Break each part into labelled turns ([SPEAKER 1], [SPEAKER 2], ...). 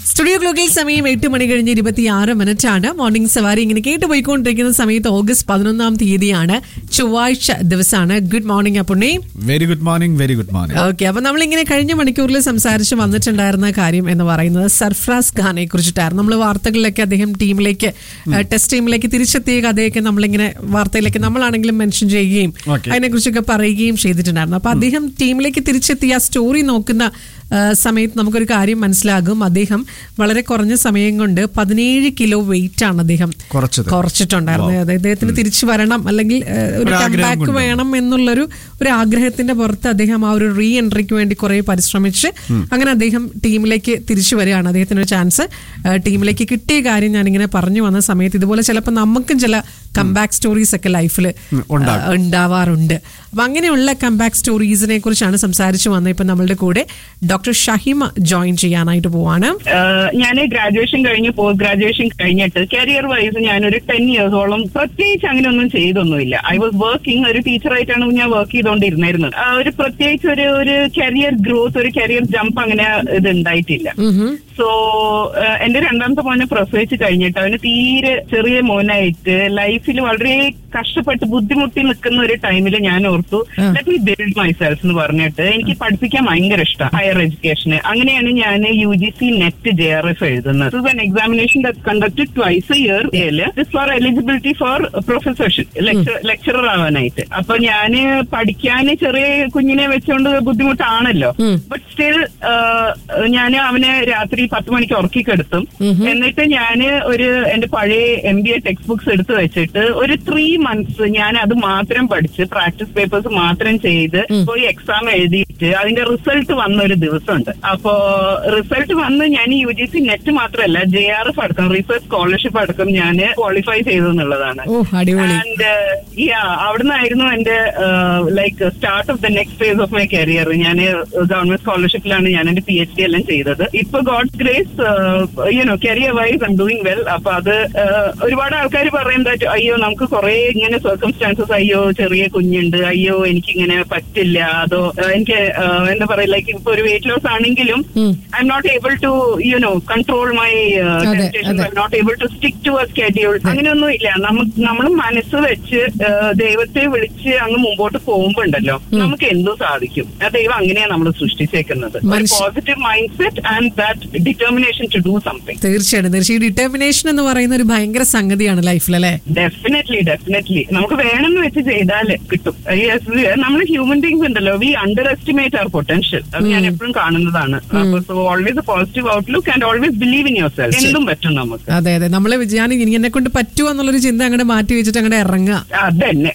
[SPEAKER 1] Studio ക്ലോക്കിൽ സമയം എട്ട് മണി കഴിഞ്ഞ് ഇരുപത്തിയാറ് മിനിറ്റ് ആണ് മോർണിംഗ് സവാരി ഇങ്ങനെ കേട്ട് പോയിക്കൊണ്ടിരിക്കുന്ന സമയത്ത് ഓഗസ്റ്റ് പതിനൊന്നാം തീയതിയാണ് ചൊവ്വാഴ്ച ദിവസമാണ് good morning Appunni
[SPEAKER 2] very good morning very good morning
[SPEAKER 1] okay അപ്പൊ നമ്മളിങ്ങനെ കഴിഞ്ഞ മണിക്കൂറിൽ സംസാരിച്ച് വന്നിട്ടുണ്ടായിരുന്ന കാര്യം എന്ന് പറയുന്നത് സർഫ്രാസ് ഖാനെ കുറിച്ചിട്ടായിരുന്നു നമ്മൾ വാർത്തകളിലൊക്കെ അദ്ദേഹം ടീമിലേക്ക് ടെസ്റ്റ് ടീമിലേക്ക് തിരിച്ചെത്തിയ കഥയൊക്കെ നമ്മളിങ്ങനെ വാർത്തയിലേക്ക് നമ്മളാണെങ്കിലും മെൻഷൻ ചെയ്യുകയും
[SPEAKER 2] Okay.
[SPEAKER 1] അതിനെക്കുറിച്ചൊക്കെ പറയുകയും ചെയ്തിട്ടുണ്ടായിരുന്നു അപ്പൊ അദ്ദേഹം ടീമിലേക്ക് തിരിച്ചെത്തിയ ആ സ്റ്റോറി നോക്കുന്ന ആ, സമയത്ത് നമുക്കൊരു കാര്യം മനസ്സിലാകും അദ്ദേഹം വളരെ കുറഞ്ഞ സമയം കൊണ്ട് പതിനേഴ് കിലോ വെയിറ്റ് ആണ് അദ്ദേഹം
[SPEAKER 2] കുറച്ചത്.
[SPEAKER 1] കുറച്ചിട്ടുണ്ടായിരുന്നത് അതായത് അദ്ദേഹത്തിന് തിരിച്ചു വരണം അല്ലെങ്കിൽ ആ, ഒരു
[SPEAKER 2] ഒരു ആഗ്രഹം
[SPEAKER 1] കംബാക്ക്
[SPEAKER 2] കൊണ്ട്.
[SPEAKER 1] വേണം എന്നുള്ളൊരു ഒരു ആഗ്രഹത്തിന്റെ പുറത്ത് അദ്ദേഹം ആ ഒരു റീ എൻട്രിക്ക് വേണ്ടി കുറെ പരിശ്രമിച്ച് അങ്ങനെ അദ്ദേഹം ടീമിലേക്ക് തിരിച്ചു വരികയാണ് അദ്ദേഹത്തിന് ഒരു ചാൻസ് ടീമിലേക്ക് കിട്ടിയ കാര്യം ഞാനിങ്ങനെ പറഞ്ഞു വന്ന സമയത്ത് ഇതുപോലെ ചിലപ്പോൾ നമുക്കും ചില കംബാക്ക് സ്റ്റോറീസ് ഒക്കെ ലൈഫിൽ
[SPEAKER 2] ഉണ്ടാകും.
[SPEAKER 1] ഉണ്ടാവാറുണ്ട് അപ്പൊ അങ്ങനെയുള്ള കംബാക്ക് സ്റ്റോറീസിനെ കുറിച്ചാണ് സംസാരിച്ചു വന്നത് ഇപ്പൊ നമ്മളുടെ കൂടെ ഡോക്ടർ ഷഹിമ ജോയിൻ ചെയ്യാനായിട്ട് പോവാണ്
[SPEAKER 3] ഞാൻ ഗ്രാജുവേഷൻ കഴിഞ്ഞ് പോസ്റ്റ് ഗ്രാജുവേഷൻ കഴിഞ്ഞിട്ട് കരിയർ വൈസ് ഞാനൊരു ടെൻ ഇയേഴ്സോളം പ്രത്യേകിച്ച് അങ്ങനെ ഒന്നും ചെയ്തൊന്നുമില്ല ഐ വാസ് വർക്കിംഗ് ഒരു ടീച്ചറായിട്ടാണ് ഞാൻ വർക്ക് ചെയ്തുകൊണ്ടിരുന്നിരുന്നത് ആ, ഒരു പ്രത്യേകിച്ച് ഒരു ഒരു കരിയർ ഗ്രോത്ത് ഒരു കരിയർ ജമ്പ് അങ്ങനെ ഇത് ഉണ്ടായിട്ടില്ല സോ എന്റെ രണ്ടാമത്തെ മോനെ പ്രസവിച്ച് കഴിഞ്ഞിട്ട് അവന് തീരെ ചെറിയ മോനായിട്ട് ലൈഫിൽ വളരെ കഷ്ടപ്പെട്ട് ബുദ്ധിമുട്ടി നിൽക്കുന്ന ഒരു ടൈമിൽ ഞാൻ ഓർത്തു let me build myself എന്ന് പറഞ്ഞിട്ട് എനിക്ക് പഠിപ്പിക്കാൻ ഭയങ്കര ഇഷ്ടം ഹയർ എഡ്യൂക്കേഷന് അങ്ങനെയാണ് ഞാൻ U G C net J R F എഴുതുന്നത് is an examination conducted twice a year this for eligibility for professorship lecturer ആവാനായിട്ട് അപ്പൊ ഞാന് പഠിക്കാന് ചെറിയ കുഞ്ഞിനെ വെച്ചുകൊണ്ട് ബുദ്ധിമുട്ടാണല്ലോ ബട്ട് സ്റ്റിൽ ഞാൻ അവനെ രാത്രി പത്ത് മണിക്ക് ഉറക്കി കെടുത്തും എന്നിട്ട് ഞാന് ഒരു എന്റെ പഴയ M B A text books എടുത്തു വെച്ചിട്ട് ഒരു ത്രീ മന്ത്സ് ഞാൻ അത് മാത്രം പഠിച്ച് പ്രാക്ടീസ് പേപ്പേഴ്സ് മാത്രം ചെയ്ത് പോയി എക്സാം എഴുതിയിട്ട് അതിന്റെ റിസൾട്ട് വന്ന ഒരു ദിവസമുണ്ട് അപ്പോ റിസൾട്ട് വന്ന് ഞാൻ യു ജി സി നെറ്റ് മാത്രമല്ല ജെ ആർ എഫ് അടക്കം റിസർച്ച് സ്കോളർഷിപ്പ് അടക്കം ഞാൻ ക്വാളിഫൈ ചെയ്തു എന്നുള്ളതാണ്
[SPEAKER 1] ഓ അടിപൊളി
[SPEAKER 3] ആൻഡ് യാ അവിടുന്നായിരുന്നു എന്റെ like start of the next phase of my career ഞാൻ ഗവൺമെന്റ് സ്കോളർഷിപ്പിലാണ് ഞാൻ എന്റെ പി എച്ച് ഡി എല്ലാം ചെയ്തത് ഇപ്പൊ God's grace you know career wise I'm doing well അപ്പൊ അത് uh, ഒരുപാട് ആൾക്കാർ പറയുന്നത് അയ്യോ നമുക്ക് കുറെ ഇങ്ങനെ സർക്കംസ്റ്റാൻസസ് അയ്യോ ചെറിയ കുഞ്ഞുണ്ട് അയ്യോ എനിക്കിങ്ങനെ പറ്റില്ല അതോ uh, എനിക്ക് uh, എന്താ പറയാ ലൈക്ക് ഇപ്പൊ ഒരു വെയിറ്റ് ലോസ് ആണെങ്കിലും I'm not able to you know control my
[SPEAKER 1] അതെ, അതെ.
[SPEAKER 3] Not able to stick to a schedule അങ്ങനെയൊന്നും ഇല്ല നമുക്ക് നമ്മൾ മനസ്സ് വെച്ച് ആ, ദൈവത്തെ വിളിച്ച് അങ്ങ് മുമ്പോട്ട് പോകുമ്പോ ഉണ്ടല്ലോ നമുക്ക് എന്തും സാധിക്കും ആ ദൈവം അങ്ങനെയാണ് നമ്മൾ സൃഷ്ടിച്ചേക്കുന്നത്
[SPEAKER 1] മനുഷ്യ-
[SPEAKER 3] positive mind set and that determination to do something
[SPEAKER 1] തീർച്ചയായിട്ടും തീർച്ചയായും ഡിറ്റർമിനേഷൻ എന്ന് പറയുന്ന ഒരു ഭയങ്കര സംഗതിയാണ് ലൈഫിൽ അല്ലേ
[SPEAKER 3] ഡെഫിനറ്റ്ലി ഡെഫിനറ്റ്ലി നമുക്ക് വേണമെന്ന് വെച്ച് ചെയ്താൽ കിട്ടും നമ്മൾ ഹ്യൂമൻ ബീങ്സ് ഉണ്ടല്ലോ we underestimate our potential അത് ഞാൻ എപ്പോഴും കാണുന്നതാണ് അപ്പൊ so always positive outlook and always believe in yourself എന്തും പറ്റും നമുക്ക്
[SPEAKER 1] അതെ അതെ നമ്മളെ ഞാൻ ഇനി എന്നെ കൊണ്ട് പറ്റുമോ എന്നുള്ളൊരു ചിന്ത അങ്ങോട്ട് മാറ്റി വെച്ചിട്ട് അങ്ങോട്ട് ഇറങ്ങുക
[SPEAKER 3] അതന്നെ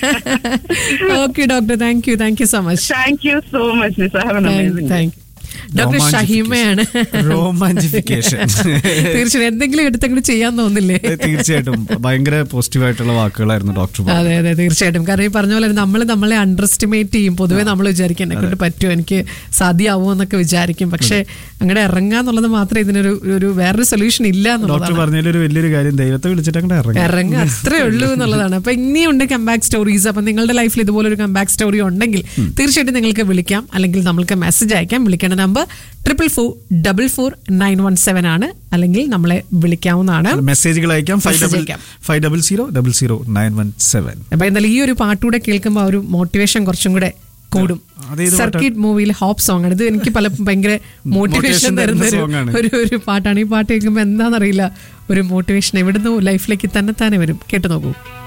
[SPEAKER 1] okay doctor thank you thank you so much
[SPEAKER 3] thank you so much നിസ have an amazing
[SPEAKER 1] thank you doctor ഷഹീമയാണ്
[SPEAKER 2] റോമാഞ്ചിഫിക്കേഷൻ
[SPEAKER 1] തീർച്ചയായും എന്തെങ്കിലും എടുത്തങ്ങോട്ട് ചെയ്യാൻ തോന്നില്ലേ
[SPEAKER 2] തീർച്ചയായിട്ടും ഭയങ്കര പോസിറ്റീവ് ആയിട്ടുള്ള വാക്കുകളായിരുന്നു ഡോക്ടർ പറഞ്ഞത്.
[SPEAKER 1] അതെ അതെ തീർച്ചയായിട്ടും കാരണം ഈ പറഞ്ഞ പോലെ നമ്മൾ നമ്മളെ അണ്ടർ എസ്റ്റിമേറ്റ് ചെയ്യും പൊതുവെ നമ്മൾ വിചാരിക്കും എന്നെ കൊണ്ട് പറ്റുമോ എനിക്ക് സാധ്യമാവോ എന്നൊക്കെ വിചാരിക്കും പക്ഷെ അങ്ങോട്ട് ഇറങ്ങുക എന്നുള്ളത് മാത്രമേ ഇതിനൊരു ഒരു വേറൊരു സൊല്യൂഷൻ ഇല്ല
[SPEAKER 2] ഡോക്ടർ
[SPEAKER 1] എന്നുള്ളതാണ്
[SPEAKER 2] പറഞ്ഞതിൽ ഒരു വലിയൊരു കാര്യം ദൈവത്തെ വിളിച്ചിട്ട് അങ്ങോട്ട് ഇറങ്ങി
[SPEAKER 1] ഇറങ്ങുക അത്രേ ഉള്ളൂ എന്നുള്ളതാണ് അപ്പൊ ഇനിയുണ്ട് കംബാക്ക് സ്റ്റോറീസ് അപ്പൊ നിങ്ങളുടെ ലൈഫിൽ ഇതുപോലെ ഒരു കംബാക്ക് സ്റ്റോറി ഉണ്ടെങ്കിൽ തീർച്ചയായിട്ടും നിങ്ങൾക്ക് വിളിക്കാം അല്ലെങ്കിൽ നമ്മൾക്ക് മെസ്സേജ് അയക്കാം വിളിക്കേണ്ട number triple four double four nine one seven ആണ് അല്ലെങ്കിൽ നമ്മളെ വിളിക്കാവുന്നതാണ്
[SPEAKER 2] മെസ്സേജുകൾ അയക്കാം ഫൈവ്
[SPEAKER 1] Message
[SPEAKER 2] ഡബിൾ
[SPEAKER 1] അയക്കാം.
[SPEAKER 2] Five double zero double zero nine one seven
[SPEAKER 1] അപ്പൊ എന്തായാലും ഈ ഒരു പാട്ടുകൂടെ കേൾക്കുമ്പോൾ ആ ഒരു മോട്ടിവേഷൻ കുറച്ചും കൂടെ കൂടും
[SPEAKER 2] അതേത്
[SPEAKER 1] സർക്കിട്ട് മൂവിയിൽ ഹോപ്പ് സോങ് ആണ് ഇത് എനിക്ക് പല ഭയങ്കര മോട്ടിവേഷൻ
[SPEAKER 2] Motivation
[SPEAKER 1] തരുന്ന
[SPEAKER 2] തരുന്ന
[SPEAKER 1] ഒരു-
[SPEAKER 2] song ആണ്.
[SPEAKER 1] ഒരു ഒരു പാട്ടാണ് ഈ പാട്ട് കേൾക്കുമ്പോൾ എന്താണെന്നറിയില്ല ഒരു മോട്ടിവേഷൻ എവിടുന്നോ ലൈഫിലേക്ക് തന്നെ തന്നെ വരും കേട്ടു നോക്കൂ